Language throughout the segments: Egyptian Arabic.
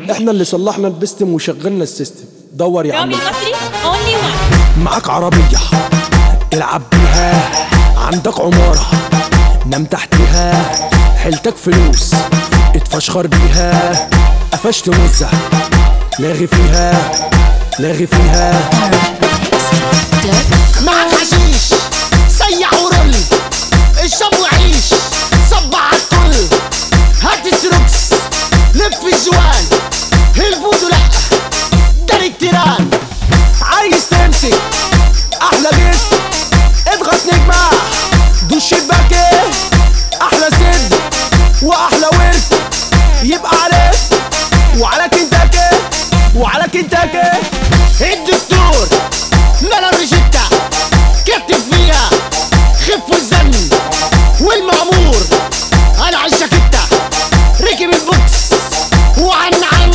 احنا اللي صلحنا البستم وشغلنا السيستم دور يا عم رامي المصري only one معاك عربية العب بيها عندك عمارة نام تحتها حيلتك فلوس اتفشخر بيها قفشت مزة لاغي فيها لاغي فيها معك حشيش سيح ورل اشرب وعيش صب على الكل هات السروكس لف الجوال الفودو لا ده التيران عايز تمسك احلى جسم اضغط نجمة دوش شباكي احلى سد واحلى ورد يبقى عليك وعلى كنتاكي وعلى كنتاكي الدكتور ملا الريجيتا كتب فيها خف الزن والمأمور انا على الجاكيتة ركب البوكس وعن عن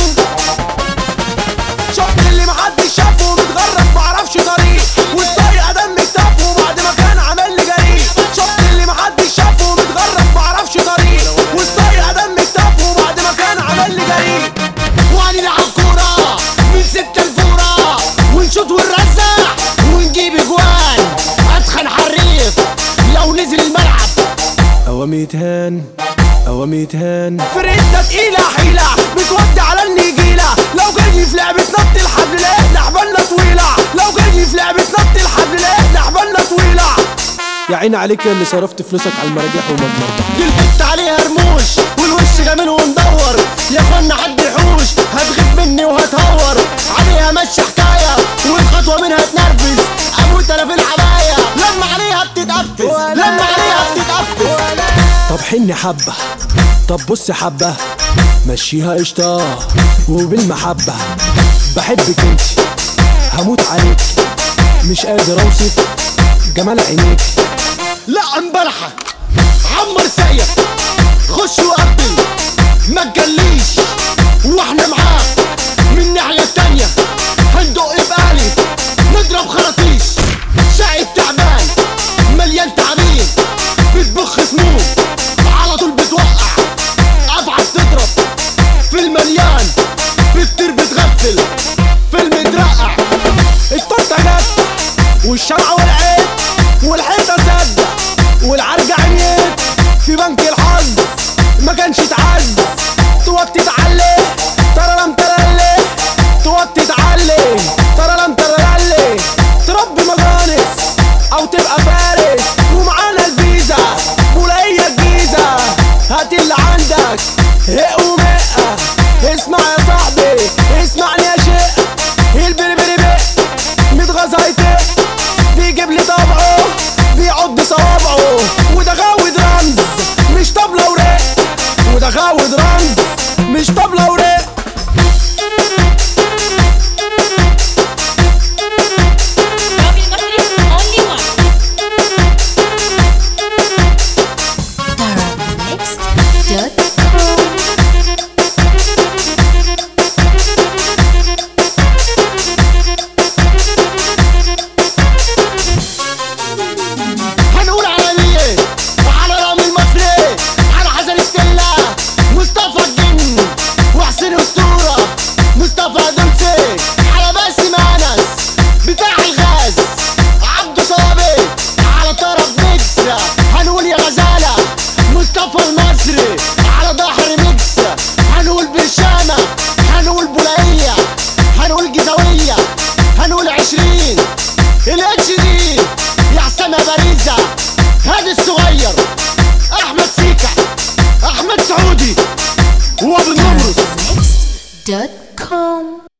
شفت اللي محدش شافه متغرب معرفش طريق والسايقة دم كتافه بعد ما كان عمل لي جريء شفت اللي محدش شافه متغرب معرفش طريق والسايقة دم كتافه بعد ما كان عمل لي جريء وهنلعب كورة من ستة الفورة ونشوط ونرزع ونجيب اجوان اتخن حريف لو نزل الملعب اوامي تهان اوامي تهان فرقتنا تقيلة حيلة بتودي على النجيلة لو جاي في لعبة نط الحبل لا احنا حبالنا طويلة لو جاي في لعبة نط الحبل لا احنا حبالنا طويلة يا عيني عليك يا اللي صرفت فلوسك على المراجيح وما تمرضى دي البت عليها رموش والوش جميل ومدور يا اخوانا حد يحوش هتغيب مني وهتهور عليها ماشية حكاية والخطوة منها تنرفز اموت انا في العباية لما عليها بتتقفز لما عليها بتتقفز طب حني حبة طب بص حبة مشيها قشطة وبالمحبة بحبك انت هموت عليك مش قادر اوصف جمال عينيك لا امبارحة عمر سايق خش وقبل ما تجليش واحنا معاك من الناحية التانية هندق بقالي نضرب خراطيش شاعر تعبان مليان تعبين بتبخ سموم على طول بتوقع افعى تضرب في المليان بتطير بتغفل في المترقع التورته جت والشمعة ولعت والحيطة سد والعرجة عميت في بنك الحظ ما كانش اتعز توطي تعلي ترلم ترلي توطي تعلي ترلم ترلي تربي مجانس او تبقى فارس ومعانا الفيزا ولاقية الجيزة هات اللي عندك هق ومقة اسمع يا صاحبي اسمعني يا شيخ البربري بق متغاظ هيتق بيجيب لي طبعه بيعض صوابعه وده غاود رمز مش طبلة ورق وده غاود رمز مش طبلة ورق رامي المصري only one Next.com هنقول على مين على رامي المصري على حسن السلة مصطفى الجن وحسين اسطورة مصطفى دمسي على باسم انس بتاع الغاز عبده صابي على طرف ميكس هنقول يا غزالة مصطفى المصري على ظهر ميكس هنقول برشامة هنقول بولائية هنقول جزاوية هنقول عشرين الاتش دي يا حسام يا باريزة هادي الصغير احمد سيكا احمد سعودي وابو النمرس Next.com